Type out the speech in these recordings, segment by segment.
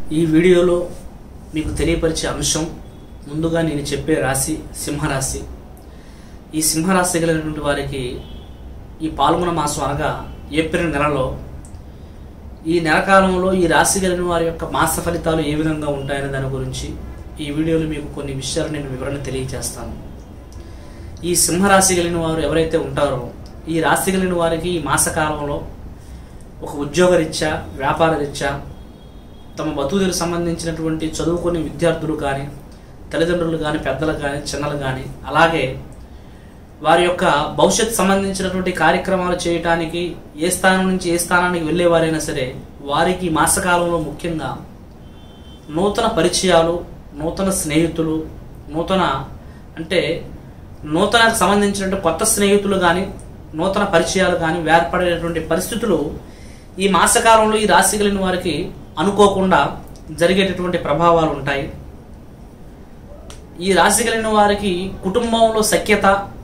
ఈ వీడియోలో మీకు తెలియపరిచే అంశం ముందుగా నేను చెప్పే రాశి సింహరాశి ఈ సింహరాశి కలిగినటువంటి వారికి ఈ పాల్గొన మాసం అనగా ఏప్రిల్ నెలలో ఈ నెల కాలంలో ఈ రాశి కలిగిన వారి యొక్క మాస ఫలితాలు ఏ విధంగా ఉంటాయనే దాని గురించి ఈ వీడియోలో మీకు కొన్ని విషయాలు నేను వివరణ తెలియజేస్తాను ఈ సింహరాశి కలిగిన వారు ఎవరైతే ఉంటారో ఈ రాశి కలిగిన వారికి ఈ మాస కాలంలో ఒక ఉద్యోగరీత్యా వ్యాపార రీత్యా తమ బతుకులకు సంబంధించినటువంటి చదువుకునే విద్యార్థులు కానీ తల్లిదండ్రులు కానీ పెద్దలు కానీ చిన్నలు కానీ అలాగే వారి యొక్క భవిష్యత్ సంబంధించినటువంటి కార్యక్రమాలు చేయటానికి ఏ స్థానం నుంచి ఏ స్థానానికి వెళ్ళేవారైనా సరే వారికి ఈ మాసకాలంలో ముఖ్యంగా నూతన పరిచయాలు నూతన స్నేహితులు నూతన అంటే నూతన సంబంధించినటువంటి కొత్త స్నేహితులు కానీ నూతన పరిచయాలు కానీ ఏర్పడేటువంటి పరిస్థితులు ఈ మాసకాలంలో ఈ రాశి కలిగిన వారికి అనుకోకుండా జరిగేటటువంటి ప్రభావాలు ఉంటాయి ఈ రాశి కలిగిన వారికి కుటుంబంలో సఖ్యత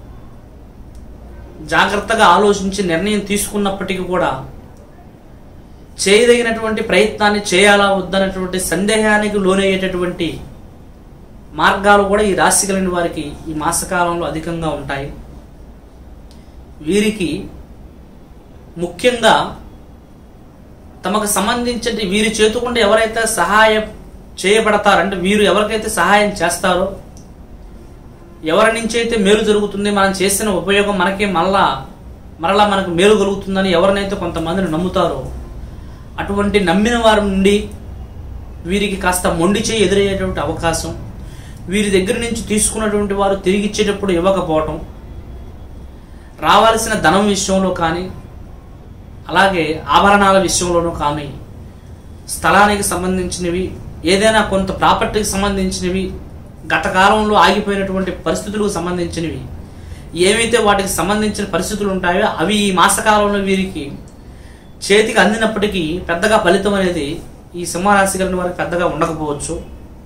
జాగ్రత్తగా ఆలోచించి నిర్ణయం తీసుకున్నప్పటికీ కూడా చేయదగినటువంటి ప్రయత్నాన్ని చేయాలా వద్దనటువంటి సందేహానికి లోనయ్యేటటువంటి మార్గాలు కూడా ఈ రాశి కలిగిన వారికి ఈ మాసకాలంలో అధికంగా ఉంటాయి వీరికి ముఖ్యంగా తమకు సంబంధించిన వీరి చేతుకుండా ఎవరైతే సహాయం చేయబడతారో అంటే వీరు ఎవరికైతే సహాయం చేస్తారో ఎవరి నుంచి అయితే మేలు జరుగుతుంది మనం చేసిన ఉపయోగం మనకి మళ్ళా మరలా మనకు మేలు కలుగుతుందని ఎవరినైతే కొంతమందిని నమ్ముతారో అటువంటి నమ్మిన వారి నుండి వీరికి కాస్త మొండి చేయి ఎదురయ్యేటువంటి అవకాశం వీరి దగ్గర నుంచి తీసుకున్నటువంటి వారు తిరిగి ఇచ్చేటప్పుడు ఇవ్వకపోవటం రావాల్సిన ధనం విషయంలో కానీ అలాగే ఆభరణాల విషయంలోనూ కానీ స్థలానికి సంబంధించినవి ఏదైనా కొంత ప్రాపర్టీకి సంబంధించినవి గత కాలంలో ఆగిపోయినటువంటి పరిస్థితులకు సంబంధించినవి ఏవైతే వాటికి సంబంధించిన పరిస్థితులు ఉంటాయో అవి ఈ మాసకాలంలో వీరికి చేతికి అందినప్పటికీ పెద్దగా ఫలితం అనేది ఈ సింహరాశి కలిగిన వారికి పెద్దగా ఉండకపోవచ్చు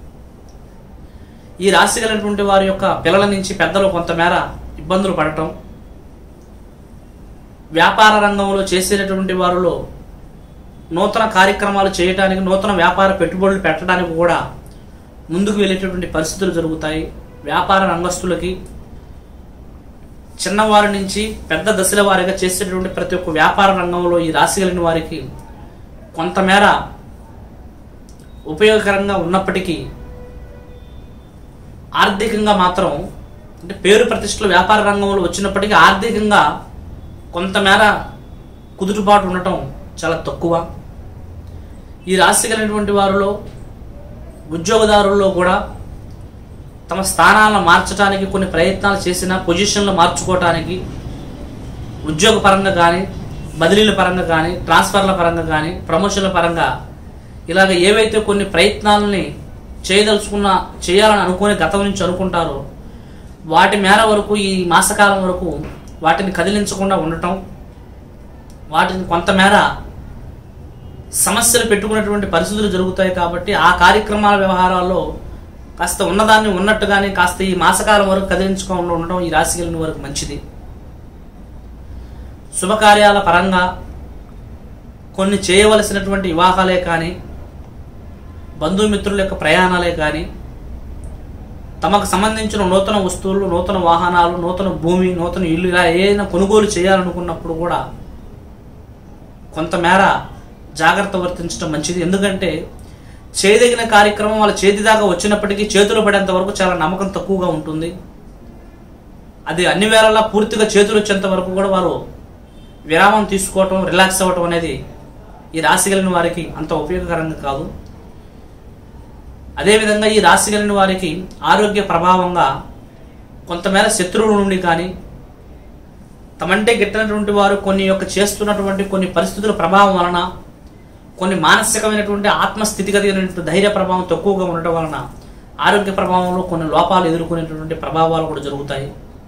ఈ రాశి కలిగినటువంటి వారి యొక్క పిల్లల నుంచి పెద్దలు కొంతమేర ఇబ్బందులు పడటం వ్యాపార రంగంలో చేసేటటువంటి వారిలో నూతన కార్యక్రమాలు చేయడానికి నూతన వ్యాపార పెట్టుబడులు పెట్టడానికి కూడా ముందుకు వెళ్ళేటటువంటి పరిస్థితులు జరుగుతాయి వ్యాపార రంగస్తులకి చిన్నవారి నుంచి పెద్ద దశల వారిగా చేసేటటువంటి ప్రతి ఒక్క వ్యాపార రంగంలో ఈ రాశి కలిగిన వారికి కొంతమేర ఉపయోగకరంగా ఉన్నప్పటికీ ఆర్థికంగా మాత్రం అంటే పేరు ప్రతిష్టలు వ్యాపార రంగంలో వచ్చినప్పటికీ ఆర్థికంగా కొంతమేర కుదురుబాటు ఉండటం చాలా తక్కువ ఈ రాశి కలిగినటువంటి వారిలో ఉద్యోగదారుల్లో కూడా తమ స్థానాలను మార్చడానికి కొన్ని ప్రయత్నాలు చేసిన పొజిషన్లు మార్చుకోవటానికి ఉద్యోగ పరంగా కానీ బదిలీల పరంగా కానీ ట్రాన్స్ఫర్ల పరంగా కానీ ప్రమోషన్ల పరంగా ఇలాగ ఏవైతే కొన్ని ప్రయత్నాలని చేయదలుచుకున్న చేయాలని అనుకుని గతం నుంచి అనుకుంటారో వాటి మేర వరకు ఈ మాసకాలం వరకు వాటిని కదిలించకుండా ఉండటం వాటిని కొంతమేర సమస్యలు పెట్టుకున్నటువంటి పరిస్థితులు జరుగుతాయి కాబట్టి ఆ కార్యక్రమాల వ్యవహారాల్లో కాస్త ఉన్నదాన్ని ఉన్నట్టుగానే కాస్త ఈ మాసకాలం వరకు కదిలించుకోకుండా ఉండడం ఈ రాశి కలిగిన వరకు మంచిది శుభకార్యాల పరంగా కొన్ని చేయవలసినటువంటి వివాహాలే కానీ బంధుమిత్రుల యొక్క ప్రయాణాలే కానీ తమకు సంబంధించిన నూతన వస్తువులు నూతన వాహనాలు నూతన భూమి నూతన ఇల్లు ఇలా ఏదైనా కొనుగోలు చేయాలనుకున్నప్పుడు కూడా కొంతమేర జాగ్రత్త వర్తించడం మంచిది ఎందుకంటే చేయదగిన కార్యక్రమం వాళ్ళ చేతి దాకా వచ్చినప్పటికీ చేతులు పడేంత వరకు చాలా నమ్మకం తక్కువగా ఉంటుంది అది అన్ని వేళలా పూర్తిగా చేతులు వచ్చేంత వరకు కూడా వారు విరామం తీసుకోవటం రిలాక్స్ అవ్వటం అనేది ఈ రాశి కలిగిన వారికి అంత ఉపయోగకరంగా కాదు అదేవిధంగా ఈ రాశి కలిగిన వారికి ఆరోగ్య ప్రభావంగా కొంతమేర శత్రువుల నుండి కానీ తమంటే గిట్టినటువంటి వారు కొన్ని యొక్క చేస్తున్నటువంటి కొన్ని పరిస్థితుల ప్రభావం వలన కొన్ని మానసికమైనటువంటి ఆత్మస్థితిగతి అయినటువంటి ధైర్య ప్రభావం తక్కువగా ఉండటం వలన ఆరోగ్య ప్రభావంలో కొన్ని లోపాలు ఎదుర్కొనేటటువంటి ప్రభావాలు కూడా జరుగుతాయి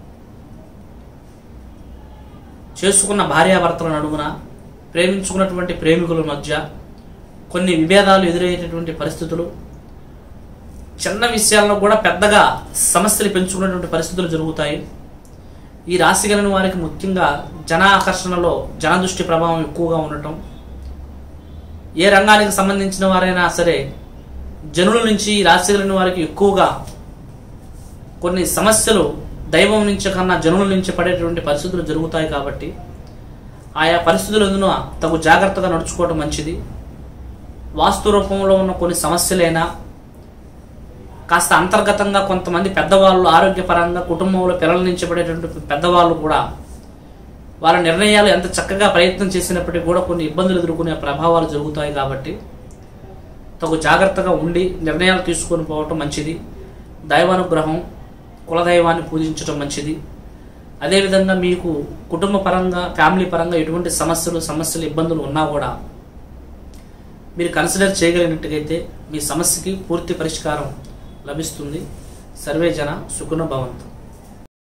చేసుకున్న భార్యాభర్తల నడుమున ప్రేమించుకున్నటువంటి ప్రేమికుల మధ్య కొన్ని విభేదాలు ఎదురయ్యేటటువంటి పరిస్థితులు చిన్న విషయాల్లో కూడా పెద్దగా సమస్యలు పెంచుకునేటువంటి పరిస్థితులు జరుగుతాయి ఈ రాశి కలిగిన వారికి ముఖ్యంగా జన ఆకర్షణలో జన దృష్టి ప్రభావం ఎక్కువగా ఉండటం ఏ రంగానికి సంబంధించిన వారైనా సరే జనుల నుంచి ఈ రాశి కలిగిన వారికి ఎక్కువగా కొన్ని సమస్యలు దైవం నుంచి కన్నా జనుల నుంచి పడేటువంటి పరిస్థితులు జరుగుతాయి కాబట్టి ఆయా పరిస్థితులందున తగు జాగ్రత్తగా నడుచుకోవడం మంచిది వాస్తు రూపంలో ఉన్న కొన్ని సమస్యలైనా కాస్త అంతర్గతంగా కొంతమంది పెద్దవాళ్ళు ఆరోగ్యపరంగా కుటుంబంలో పిల్లల నుంచి పడేటువంటి పెద్దవాళ్ళు కూడా వాళ్ళ నిర్ణయాలు ఎంత చక్కగా ప్రయత్నం చేసినప్పటికీ కూడా కొన్ని ఇబ్బందులు ఎదుర్కొనే ప్రభావాలు జరుగుతాయి కాబట్టి తగు జాగ్రత్తగా ఉండి నిర్ణయాలు తీసుకొని పోవటం మంచిది దైవానుగ్రహం కులదైవాన్ని పూజించడం మంచిది అదేవిధంగా మీకు కుటుంబ పరంగా ఫ్యామిలీ పరంగా ఎటువంటి సమస్యలు సమస్యలు ఇబ్బందులు ఉన్నా కూడా మీరు కన్సిడర్ చేయగలిగినట్టుగైతే మీ సమస్యకి పూర్తి పరిష్కారం లభిస్తుంది సర్వే జన సుఖన భవంతు